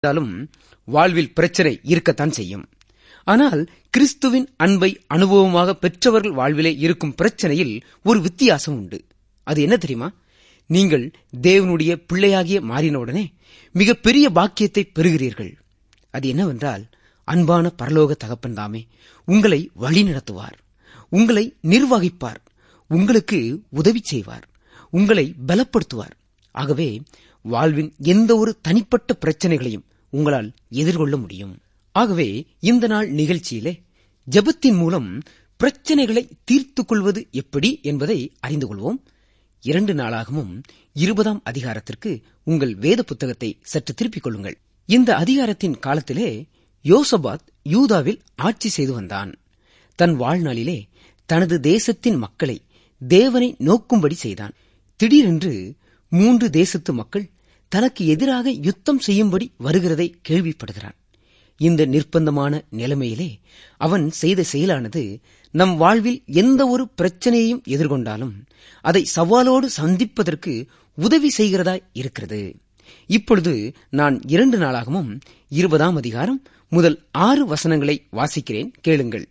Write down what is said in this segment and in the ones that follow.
இருந்தாலும் வாழ்வில் பிரச்சனை இருக்கத்தான் செய்யும் ஆனால் கிறிஸ்துவின் அன்பை அனுபவமாக பெற்றவர்கள் வாழ்விலே இருக்கும் பிரச்சனையில் ஒரு வித்தியாசம் உண்டு அது என்ன தெரியுமா நீங்கள் தேவனுடைய பிள்ளையாகிய மாறினவுடனே மிகப்பெரிய பாக்கியத்தை பெறுகிறீர்கள் அது என்னவென்றால் அன்பான பரலோக தகப்பன் தாமே உங்களை வழிநடத்துவார் உங்களை நிர்வகிப்பார் உங்களுக்கு உதவி செய்வார் உங்களை பலப்படுத்துவார் ஆகவே வாழ்வின் எந்த ஒரு தனிப்பட்ட பிரச்சனைகளையும் உங்களால் எதிர்கொள்ள முடியும் ஆகவே இந்த நாள் நிகழ்ச்சியிலே ஜெபத்தின் மூலம் பிரச்சனைகளை தீர்த்துக் கொள்வது எப்படி என்பதை அறிந்து கொள்வோம் இரண்டு நாளாகவும் இருபதாம் அதிகாரத்திற்கு உங்கள் வேத புத்தகத்தை சற்று திருப்பிக் கொள்ளுங்கள் இந்த அதிகாரத்தின் காலத்திலே யோசபாத் யூதாவில் ஆட்சி செய்து வந்தான் தன் வாழ்நாளிலே தனது தேசத்தின் மக்களை தேவனை நோக்கும்படி செய்தான் திடீரென்று மூன்று தேசத்து மக்கள் தனக்கு எதிராக யுத்தம் செய்யும்படி வருகிறதை கேள்விப்படுகிறான் இந்த நிர்பந்தமான நிலைமையிலே அவன் செய்த செயலானது நம் வாழ்வில் எந்த ஒரு பிரச்சனையையும் எதிர்கொண்டாலும் அதை சவாலோடு சந்திப்பதற்கு உதவி செய்கிறதாய் இருக்கிறது இப்பொழுது நான் இரண்டு நாளாகவும் இருபதாம் அதிகாரம் முதல் ஆறு வசனங்களை வாசிக்கிறேன் கேளுங்கள்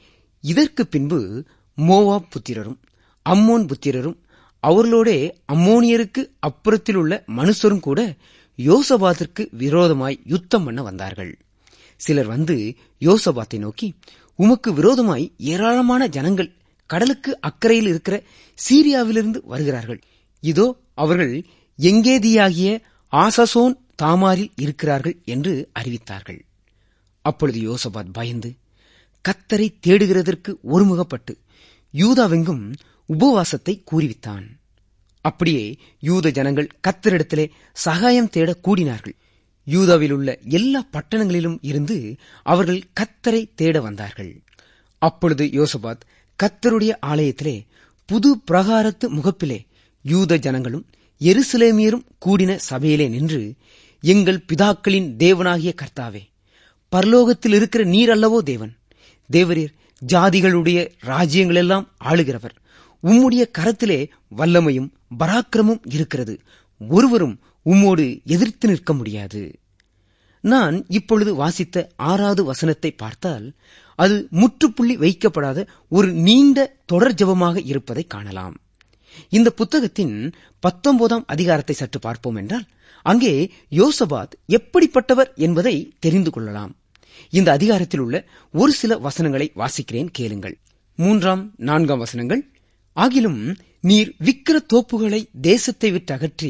இதற்கு பின்பு மோவாப் புத்திரரும் அம்மோன் புத்திரரும் அவர்களோடே அம்மோனியருக்கு அப்புறத்தில் உள்ள மனுஷரும் கூட யோசபாத்திற்கு விரோதமாய் யுத்தம் பண்ண வந்தார்கள் சிலர் வந்து யோசபாத்தை நோக்கி உமக்கு விரோதமாய் ஏராளமான ஜனங்கள் கடலுக்கு அக்கறையில் இருக்கிற சீரியாவிலிருந்து வருகிறார்கள் இதோ அவர்கள் எங்கேதியாகிய ஆசசோன் தாமாரில் இருக்கிறார்கள் என்று அறிவித்தார்கள் அப்பொழுது யோசபாத் பயந்து கத்தரை தேடுகிறதற்கு ஒருமுகப்பட்டு யூதாவெங்கும் உபவாசத்தை கூறிவித்தான் அப்படியே யூத ஜனங்கள் கத்தரிடத்திலே சகாயம் தேட கூடினார்கள் யூதாவில் உள்ள எல்லா பட்டணங்களிலும் இருந்து அவர்கள் கத்தரை தேட வந்தார்கள் அப்பொழுது யோசபாத் கத்தருடைய ஆலயத்திலே புது பிரகாரத்து முகப்பிலே யூத ஜனங்களும் எருசலேமியரும் கூடின சபையிலே நின்று எங்கள் பிதாக்களின் தேவனாகிய கர்த்தாவே பரலோகத்தில் இருக்கிற நீர் அல்லவோ தேவன் தேவரீர் ஜாதிகளுடைய ராஜ்யங்களெல்லாம் ஆளுகிறவர் உம்முடைய கரத்திலே வல்லமையும் பராக்கிரமும் இருக்கிறது ஒருவரும் உம்மோடு எதிர்த்து நிற்க முடியாது நான் இப்பொழுது வாசித்த ஆறாவது வசனத்தை பார்த்தால் அது முற்றுப்புள்ளி வைக்கப்படாத ஒரு நீண்ட தொடர் ஜபமாக இருப்பதை காணலாம் இந்த புத்தகத்தின் பத்தொன்பதாம் அதிகாரத்தை சற்று பார்ப்போம் என்றால் அங்கே யோசபாத் எப்படிப்பட்டவர் என்பதை தெரிந்து கொள்ளலாம் இந்த அதிகாரத்தில் உள்ள ஒரு சில வசனங்களை வாசிக்கிறேன் கேளுங்கள் மூன்றாம் நான்காம் வசனங்கள் ஆகிலும் நீர் விக்கிர தோப்புகளை தேசத்தை விட்டு அகற்றி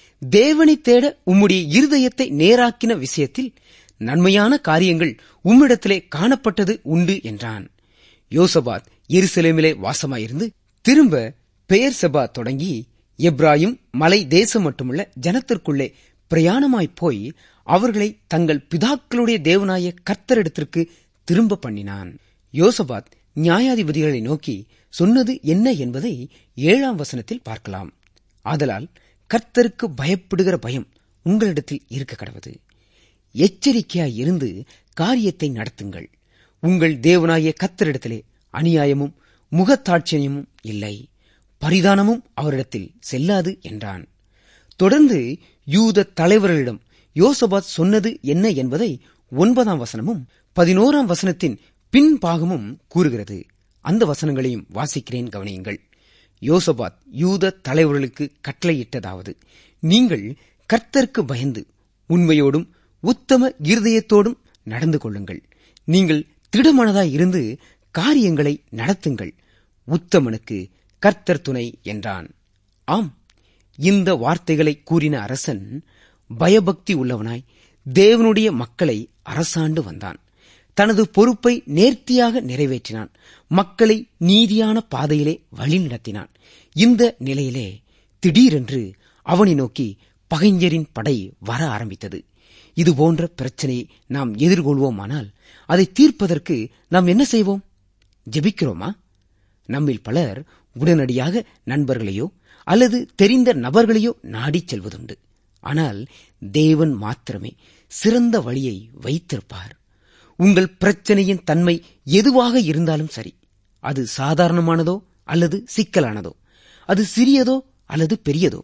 தேவனை தேட உம்முடைய இருதயத்தை நேராக்கின விஷயத்தில் நன்மையான காரியங்கள் உம்மிடத்திலே காணப்பட்டது உண்டு என்றான் யோசபாத் எருசலேமிலே வாசமாயிருந்து திரும்ப பெயர் செபா தொடங்கி எப்ராயும் மலை தேசம் மட்டுமல்ல ஜனத்திற்குள்ளே பிரயாணமாய்ப் போய் அவர்களை தங்கள் பிதாக்களுடைய தேவனாய கர்த்தரிடத்திற்கு திரும்ப பண்ணினான் யோசபாத் நியாயாதிபதிகளை நோக்கி சொன்னது என்ன என்பதை ஏழாம் வசனத்தில் பார்க்கலாம் ஆதலால் கர்த்தருக்கு பயப்படுகிற பயம் உங்களிடத்தில் இருக்க கடவது எச்சரிக்கையாய் இருந்து காரியத்தை நடத்துங்கள் உங்கள் தேவனாய கத்தரிடத்திலே அநியாயமும் முகத்தாட்சியமும் இல்லை பரிதானமும் அவரிடத்தில் செல்லாது என்றான் தொடர்ந்து யூத தலைவர்களிடம் யோசபாத் சொன்னது என்ன என்பதை ஒன்பதாம் வசனமும் பதினோராம் வசனத்தின் பின்பாகமும் கூறுகிறது அந்த வசனங்களையும் வாசிக்கிறேன் கவனியுங்கள் யோசபாத் யூத தலைவர்களுக்கு கட்டளையிட்டதாவது நீங்கள் கர்த்தருக்கு பயந்து உண்மையோடும் உத்தம இருதயத்தோடும் நடந்து கொள்ளுங்கள் நீங்கள் திடமனதாய் இருந்து காரியங்களை நடத்துங்கள் உத்தமனுக்கு கர்த்தர் துணை என்றான் ஆம் இந்த வார்த்தைகளை கூறின அரசன் பயபக்தி உள்ளவனாய் தேவனுடைய மக்களை அரசாண்டு வந்தான் தனது பொறுப்பை நேர்த்தியாக நிறைவேற்றினான் மக்களை நீதியான பாதையிலே வழிநடத்தினான் இந்த நிலையிலே திடீரென்று அவனை நோக்கி பகைஞரின் படை வர ஆரம்பித்தது இது போன்ற பிரச்சனையை நாம் எதிர்கொள்வோமானால் அதை தீர்ப்பதற்கு நாம் என்ன செய்வோம் ஜெபிக்கிறோமா நம்மில் பலர் உடனடியாக நண்பர்களையோ அல்லது தெரிந்த நபர்களையோ நாடிச் செல்வதுண்டு ஆனால் தேவன் மாத்திரமே சிறந்த வழியை வைத்திருப்பார் உங்கள் பிரச்சனையின் தன்மை எதுவாக இருந்தாலும் சரி அது சாதாரணமானதோ அல்லது சிக்கலானதோ அது சிறியதோ அல்லது பெரியதோ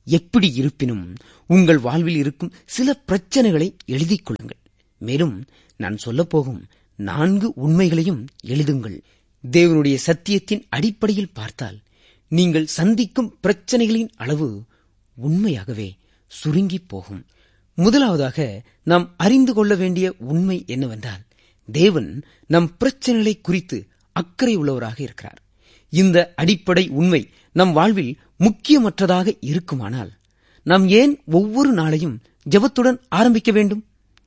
எப்படி இருப்பினும் உங்கள் வாழ்வில் இருக்கும் சில பிரச்சனைகளை எழுதிக் கொள்ளுங்கள் மேலும் நான் சொல்லப்போகும் நான்கு உண்மைகளையும் எழுதுங்கள் தேவனுடைய சத்தியத்தின் அடிப்படையில் பார்த்தால் நீங்கள் சந்திக்கும் பிரச்சனைகளின் அளவு உண்மையாகவே சுருங்கி போகும் முதலாவதாக நாம் அறிந்து கொள்ள வேண்டிய உண்மை என்னவென்றால் தேவன் நம் பிரச்சனைகளை குறித்து அக்கறை உள்ளவராக இருக்கிறார் இந்த அடிப்படை உண்மை நம் வாழ்வில் முக்கியமற்றதாக இருக்குமானால் நாம் ஏன் ஒவ்வொரு நாளையும் ஜெபத்துடன் ஆரம்பிக்க வேண்டும்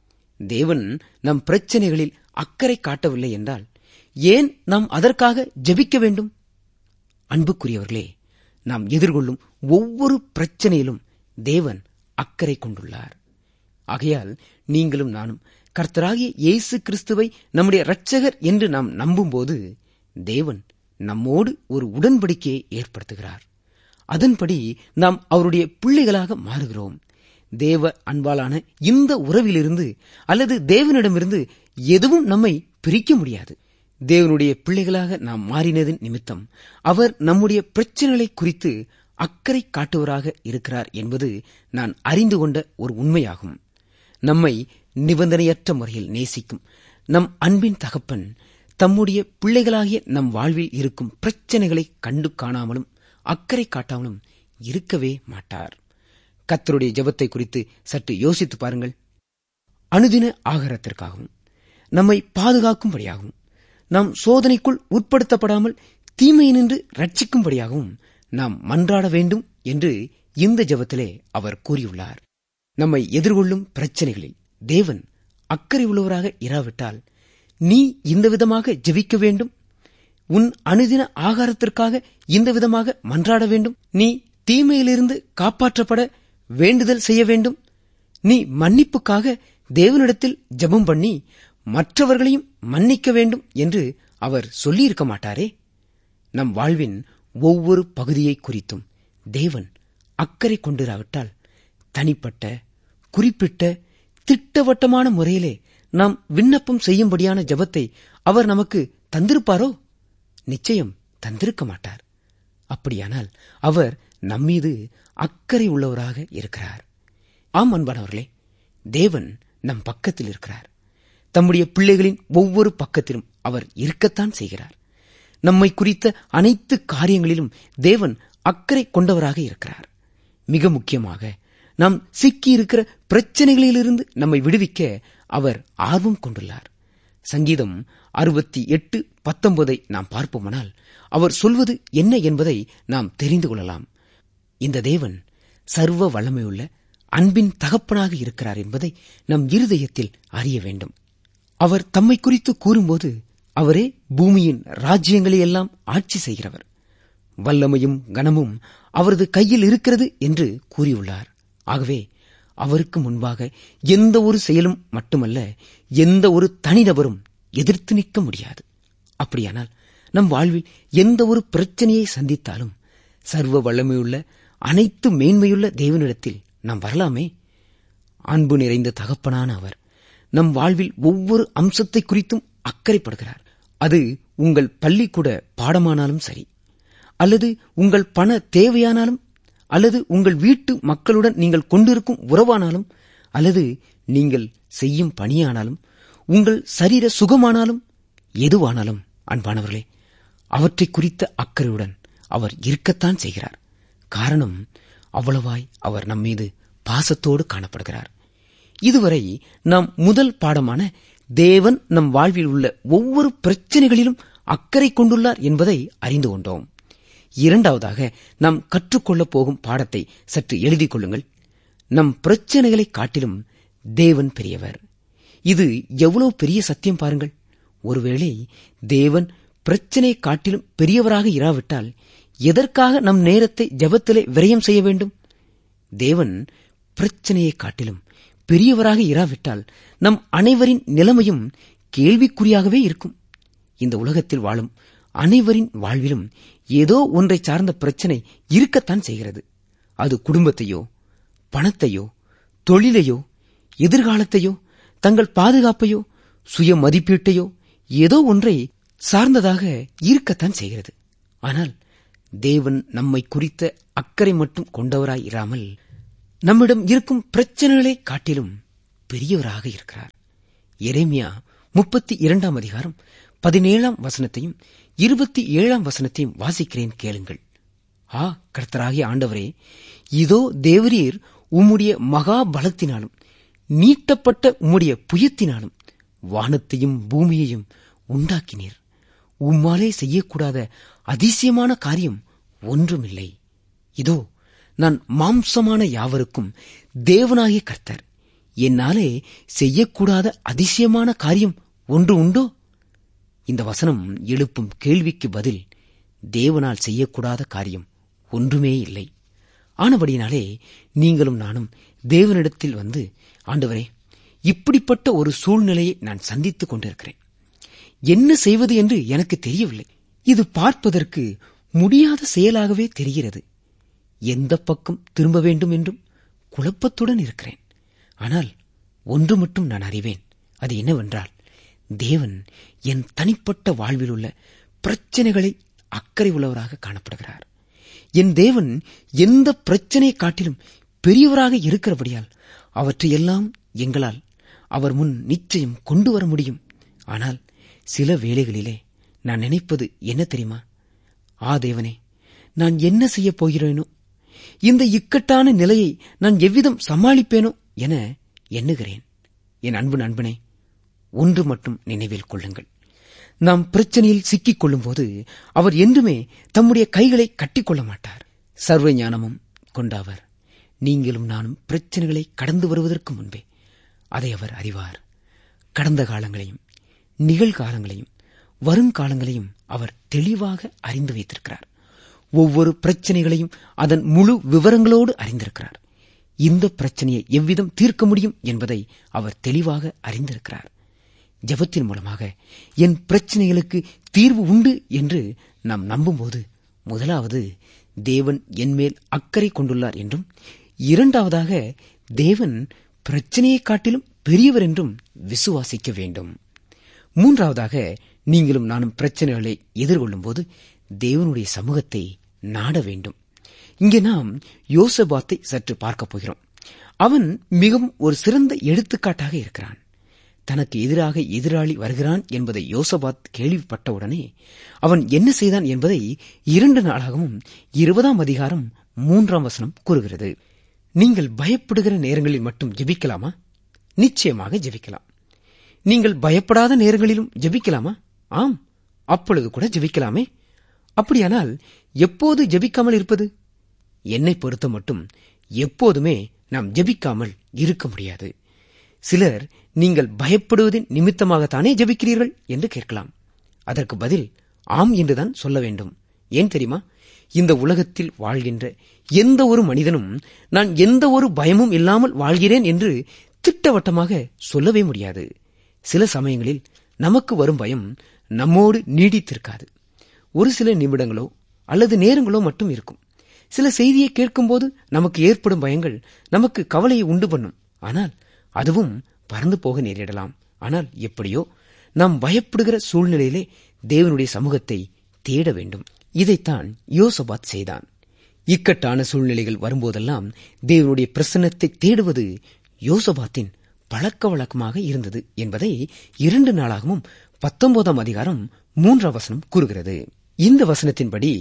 தேவன் நம் பிரச்சனைகளில் அக்கறை காட்டவில்லை என்றால் ஏன் நாம் அதற்காக ஜெபிக்க வேண்டும் அன்புக்குரியவர்களே நாம் எதிர்கொள்ளும் ஒவ்வொரு பிரச்சனையிலும் தேவன் அக்கறை கொண்டுள்ளார் ஆகையால் நீங்களும் நானும் கர்த்தராகிய இயேசு கிறிஸ்துவை நம்முடைய இரட்சகர் என்று நாம் நம்பும்போது தேவன் நம்மோடு ஒரு உடன்படிக்கையை ஏற்படுத்துகிறார் அதன்படி நாம் அவருடைய பிள்ளைகளாக மாறுகிறோம் தேவ அன்பாலான இந்த உறவிலிருந்து அல்லது தேவனிடமிருந்து எதுவும் நம்மை பிரிக்க முடியாது தேவனுடைய பிள்ளைகளாக நாம் மாறினதின் நிமித்தம் அவர் நம்முடைய பிரச்சனைகளை குறித்து அக்கறை காட்டுவராக இருக்கிறார் என்பது நான் அறிந்து கொண்ட ஒரு உண்மையாகும் நம்மை நிபந்தனையற்ற முறையில் நேசிக்கும் நம் அன்பின் தகப்பன் தம்முடைய பிள்ளைகளாகிய நம் வாழ்வில் இருக்கும் பிரச்சனைகளை கண்டு காணாமலும் அக்கறை காட்டாமலும் இருக்கவே மாட்டார் கத்தருடைய ஜெபத்தை குறித்து சற்று யோசித்து பாருங்கள் அனுதின ஆகாரத்திற்காகவும் நம்மை பாதுகாக்கும்படியாகவும் நாம் சோதனைக்குள் உட்படுத்தப்படாமல் தீமையினின்று ரட்சிக்கும்படியாகவும் நாம் மன்றாட வேண்டும் என்று இந்த ஜெபத்திலே அவர் கூறியுள்ளார் நம்மை எதிர்கொள்ளும் பிரச்சனைகளில் தேவன் அக்கறை உள்ளவராக இராவிட்டால் நீ இந்த விதமாக ஜெபிக்க வேண்டும் உன் அனுதின ஆகாரத்திற்காக இந்த விதமாக மன்றாட வேண்டும் நீ தீமையிலிருந்து காப்பாற்றப்பட வேண்டுதல் செய்ய வேண்டும் நீ மன்னிப்புக்காக தேவனிடத்தில் ஜெபம் பண்ணி மற்றவர்களையும் மன்னிக்க வேண்டும் என்று அவர் சொல்லியிருக்க மாட்டாரே நம் வாழ்வின் ஒவ்வொரு பகுதியை குறித்தும் தேவன் அக்கறை கொண்டிராவிட்டால் தனிப்பட்ட குறிப்பிட்ட திட்டவட்டமான முறையிலே நாம் விண்ணப்பம் செய்யும்படியான ஜபத்தை அவர் நமக்கு தந்திருப்பாரோ நிச்சயம் தந்திருக்க மாட்டார் அப்படியானால் அவர் நம்மீது அக்கறை உள்ளவராக இருக்கிறார் ஆம் அன்பானவர்களே தேவன் நம் பக்கத்தில் இருக்கிறார் தம்முடைய பிள்ளைகளின் ஒவ்வொரு பக்கத்திலும் அவர் இருக்கத்தான் செய்கிறார் நம்மை குறித்த அனைத்து காரியங்களிலும் தேவன் அக்கறை கொண்டவராக இருக்கிறார் மிக முக்கியமாக நாம் சிக்கியிருக்கிற பிரச்சனைகளிலிருந்து நம்மை விடுவிக்க அவர் ஆர்வம் கொண்டுள்ளார் சங்கீதம் அறுபத்தி எட்டு பத்தொன்பதை நாம் பார்ப்போமானால் அவர் சொல்வது என்ன என்பதை நாம் தெரிந்து கொள்ளலாம் இந்த தேவன் சர்வ வல்லமையுள்ள அன்பின் தகப்பனாக இருக்கிறார் என்பதை நம் இருதயத்தில் அறிய வேண்டும் அவர் தம்மை குறித்து கூறும்போது அவரே பூமியின் ராஜ்யங்களை எல்லாம் ஆட்சி செய்கிறவர் வல்லமையும் கனமும் அவரது கையில் இருக்கிறது என்று கூறியுள்ளார் ஆகவே அவருக்கு முன்பாக எந்த ஒரு செயலும் மட்டுமல்ல எந்த ஒரு தனிநபரும் எதிர்த்து நிற்க முடியாது அப்படியானால் நம் வாழ்வில் எந்த ஒரு பிரச்சனையை சந்தித்தாலும் சர்வ வல்லமையுள்ள அனைத்து மேன்மையுள்ள தேவனிடத்தில் நாம் வரலாமே அன்பு நிறைந்த தகப்பனான அவர் நம் வாழ்வில் ஒவ்வொரு அம்சத்தை குறித்தும் அக்கறைப்படுகிறார் அது உங்கள் பள்ளிக்கூட பாடமானாலும் சரி அல்லது உங்கள் பண தேவையானாலும் அல்லது உங்கள் வீட்டு மக்களுடன் நீங்கள் கொண்டிருக்கும் உறவானாலும் அல்லது நீங்கள் செய்யும் பணியானாலும் உங்கள் சரீர சுகமானாலும் எதுவானாலும் அன்பானவர்களே அவற்றை குறித்த அக்கறையுடன் அவர் இருக்கத்தான் செய்கிறார் காரணம் அவ்வளவாய் அவர் நம்மீது பாசத்தோடு காணப்படுகிறார் இதுவரை நாம் முதல் பாடமான தேவன் நம் வாழ்வில் உள்ள ஒவ்வொரு பிரச்சனைகளிலும் அக்கறை கொண்டுள்ளார் என்பதை அறிந்து கொண்டோம் இரண்டாவதாக நாம் கற்றுக்கொள்ளப் போகும் பாடத்தை சற்று எழுதிக் கொள்ளுங்கள் நம் பிரச்சனைகளை காட்டிலும் தேவன் பெரியவர் இது எவ்வளவு பெரிய சத்தியம் பாருங்கள் ஒருவேளை தேவன் பிரச்சனையை காட்டிலும் பெரியவராக இராவிட்டால் எதற்காக நம் நேரத்தை ஜபத்திலே விரயம் செய்ய வேண்டும் தேவன் பிரச்சனையை காட்டிலும் பெரியவராக இராவிட்டால் நம் அனைவரின் நிலைமையும் கேள்விக்குறியாகவே இருக்கும் இந்த உலகத்தில் வாழும் அனைவரின் வாழ்விலும் ஏதோ ஒன்றை சார்ந்த பிரச்சனை இருக்கத்தான் செய்கிறது அது குடும்பத்தையோ பணத்தையோ தொழிலையோ எதிர்காலத்தையோ தங்கள் பாதுகாப்பையோ சுய மதிப்பீட்டையோ ஏதோ ஒன்றை சார்ந்ததாக இருக்கத்தான் செய்கிறது ஆனால் தேவன் நம்மை குறித்த அக்கறை மட்டும் கொண்டவராய் இராமல் நம்மிடம் இருக்கும் பிரச்சனைகளை காட்டிலும் பெரியவராக இருக்கிறார் எரேமியா முப்பத்தி இரண்டாம் அதிகாரம் பதினேழாம் வசனத்தையும் இருபத்தி ஏழாம் வசனத்தையும் வாசிக்கிறேன் கேளுங்கள் ஆ கர்த்தராகிய ஆண்டவரே இதோ தேவரீர் உம்முடைய மகா பலத்தினாலும் நீட்டப்பட்ட உம்முடைய புயத்தினாலும் வானத்தையும் பூமியையும் உண்டாக்கினீர் உம்மாலே செய்யக்கூடாத அதிசயமான காரியம் ஒன்றுமில்லை இதோ நான் மாம்சமான யாவருக்கும் தேவனாகிய கர்த்தர் என்னாலே செய்யக்கூடாத அதிசயமான காரியம் ஒன்று உண்டோ இந்த வசனம் எழுப்பும் கேள்விக்கு பதில் தேவனால் செய்யக்கூடாத காரியம் ஒன்றுமே இல்லை ஆனபடியினாலே நீங்களும் நானும் தேவனிடத்தில் வந்து ஆண்டவரே இப்படிப்பட்ட ஒரு சூழ்நிலையை நான் சந்தித்துக் கொண்டிருக்கிறேன் என்ன செய்வது என்று எனக்கு தெரியவில்லை இது பார்ப்பதற்கு முடியாத செயலாகவே தெரிகிறது எந்த பக்கம் திரும்ப வேண்டும் என்றும் குழப்பத்துடன் இருக்கிறேன் ஆனால் ஒன்று மட்டும் நான் அறிவேன் அது என்னவென்றால் தேவன் என் தனிப்பட்ட வாழ்வில் உள்ள பிரச்சனைகளை அக்கறை உள்ளவராக காணப்படுகிறார் என் தேவன் எந்த பிரச்சனையை காட்டிலும் பெரியவராக இருக்கிறபடியால் அவற்றையெல்லாம் எங்களால் அவர் முன் நிச்சயம் கொண்டு வர முடியும் ஆனால் சில வேளைகளிலே நான் நினைப்பது என்ன தெரியுமா ஆ தேவனே நான் என்ன செய்யப் போகிறேனோ இந்த இக்கட்டான நிலையை நான் எவ்விதம் சமாளிப்பேனோ என எண்ணுகிறேன் என் அன்பு நண்பனே ஒன்று மட்டும் நினைவில் கொள்ளுங்கள் நாம் பிரச்சனையில் சிக்கிக் கொள்ளும்போது அவர் என்றுமே தம்முடைய கைகளை கட்டிக்கொள்ள மாட்டார் சர்வ ஞானமும் கொண்ட அவர் நீங்களும் நானும் பிரச்சனைகளை கடந்து வருவதற்கு முன்பே அதை அவர் அறிவார் கடந்த காலங்களையும் நிகழ்காலங்களையும் வருங்காலங்களையும் அவர் தெளிவாக அறிந்து வைத்திருக்கிறார் ஒவ்வொரு பிரச்சனைகளையும் அதன் முழு விவரங்களோடு அறிந்திருக்கிறார் இந்த பிரச்சனையை எவ்விதம் தீர்க்க முடியும் என்பதை அவர் தெளிவாக அறிந்திருக்கிறார் ஜபத்தின் மூலமாக என் பிரச்சனைகளுக்கு தீர்வு உண்டு என்று நாம் நம்பும்போது முதலாவது தேவன் என்மேல் அக்கறை கொண்டுள்ளார் என்றும் இரண்டாவதாக தேவன் பிரச்சனையை காட்டிலும் பெரியவர் என்றும் விசுவாசிக்க வேண்டும் மூன்றாவதாக நீங்களும் நானும் பிரச்சனைகளை எதிர்கொள்ளும் போது தேவனுடைய சமூகத்தை நாட வேண்டும் இங்கே நாம் யோசபாத்தை சற்று பார்க்கப் போகிறோம் அவன் மிகவும் ஒரு சிறந்த எடுத்துக்காட்டாக இருக்கிறான் தனக்கு எதிராக எதிராளி வருகிறான் என்பதை யோசபாத் கேள்விப்பட்டவுடனே அவன் என்ன செய்தான் என்பதை இரண்டு நாளாகவும் இருபதாம் அதிகாரம் மூன்றாம் வசனம் கூறுகிறது நீங்கள் பயப்படுகிற நேரங்களில் மட்டும் ஜெபிக்கலாமா நிச்சயமாக ஜெபிக்கலாம் நீங்கள் பயப்படாத நேரங்களிலும் ஜெபிக்கலாமா ஆம் அப்பொழுது கூட ஜெபிக்கலாமே அப்படியானால் எப்போது ஜெபிக்காமல் இருப்பது என்னை பொறுத்த மட்டும் எப்போதுமே நாம் ஜெபிக்காமல் இருக்க முடியாது சிலர் நீங்கள் பயப்படுவதின் நிமித்தமாகத்தானே ஜெபிக்கிறீர்கள் என்று கேட்கலாம் அதற்கு பதில் ஆம் என்றுதான் சொல்ல வேண்டும் ஏன் தெரியுமா இந்த உலகத்தில் வாழ்கின்ற எந்த ஒரு மனிதனும் நான் எந்த ஒரு பயமும் இல்லாமல் வாழ்கிறேன் என்று திட்டவட்டமாக சொல்லவே முடியாது சில சமயங்களில் நமக்கு வரும் பயம் நம்மோடு நீடித்திருக்காது ஒரு சில நிமிடங்களோ அல்லது நேரங்களோ மட்டும் இருக்கும் சில செய்தியை கேட்கும்போது நமக்கு ஏற்படும் பயங்கள் நமக்கு கவலையை உண்டு பண்ணும் ஆனால் அதுவும் பறந்து போக நேரிடலாம் ஆனால் எப்படியோ நாம் பயப்படுகிற சூழ்நிலையிலே தேவனுடைய சமூகத்தை தேட வேண்டும் இதைத்தான் யோசபாத் செய்தான் இக்கட்டான சூழ்நிலைகள் வரும்போதெல்லாம் தேவனுடைய பிரசன்னத்தை தேடுவது யோசபாத்தின் பழக்க வழக்கமாக இருந்தது என்பதை இரண்டு நாளாகவும் பத்தொன்பதாம் அதிகாரம் மூன்றாம் வசனம் கூறுகிறது இந்த வசனத்தின்படி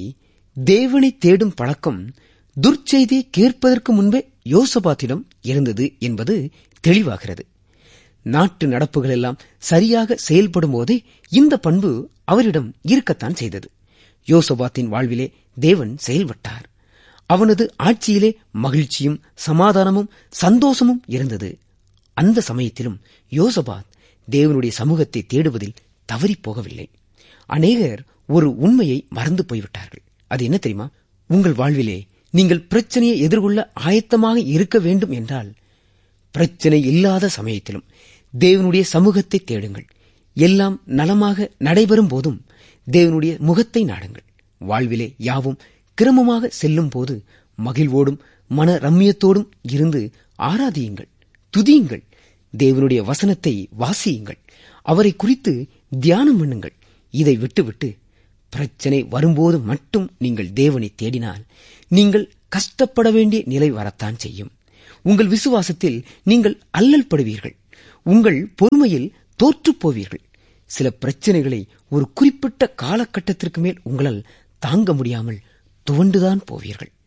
தேவனை தேடும் பழக்கம் துர்ச்செய்தியை கேட்பதற்கு முன்பே யோசபாத்திடம் இருந்தது என்பது தெளிவாகிறது நாட்டு நடப்புகள் எல்லாம் சரியாக செயல்படும் போதே இந்த பண்பு அவரிடம் இருக்கத்தான் செய்தது யோசபாத்தின் வாழ்விலே தேவன் செயல்பட்டார் அவனது ஆட்சியிலே மகிழ்ச்சியும் சமாதானமும் சந்தோஷமும் இருந்தது அந்த சமயத்திலும் யோசபாத் தேவனுடைய சமூகத்தை தேடுவதில் தவறிப் போகவில்லை அநேகர் ஒரு உண்மையை மறந்து போய்விட்டார்கள் அது என்ன தெரியுமா உங்கள் வாழ்விலே நீங்கள் பிரச்சனையை எதிர்கொள்ள ஆயத்தமாக இருக்க வேண்டும் என்றால் பிரச்சனை இல்லாத சமயத்திலும் தேவனுடைய சமூகத்தை தேடுங்கள் எல்லாம் நலமாக நடைபெறும் போதும் தேவனுடைய முகத்தை நாடுங்கள் வாழ்விலே யாவும் கிரமமாக செல்லும் போது மகிழ்வோடும் மன ரம்மியத்தோடும் இருந்து ஆராதியுங்கள் துதியுங்கள் தேவனுடைய வசனத்தை வாசியுங்கள் அவரை குறித்து தியானம் பண்ணுங்கள் இதை விட்டுவிட்டு பிரச்சனை வரும்போது மட்டும் நீங்கள் தேவனை தேடினால் நீங்கள் கஷ்டப்பட வேண்டிய நிலை வரத்தான் செய்யும் உங்கள் விசுவாசத்தில் நீங்கள் அல்லல் படுவீர்கள் உங்கள் பொறுமையில் தோற்றுப் போவீர்கள் சில பிரச்சனைகளை ஒரு குறிப்பிட்ட காலகட்டத்திற்கு மேல் உங்களால் தாங்க முடியாமல் துவண்டுதான் போவீர்கள்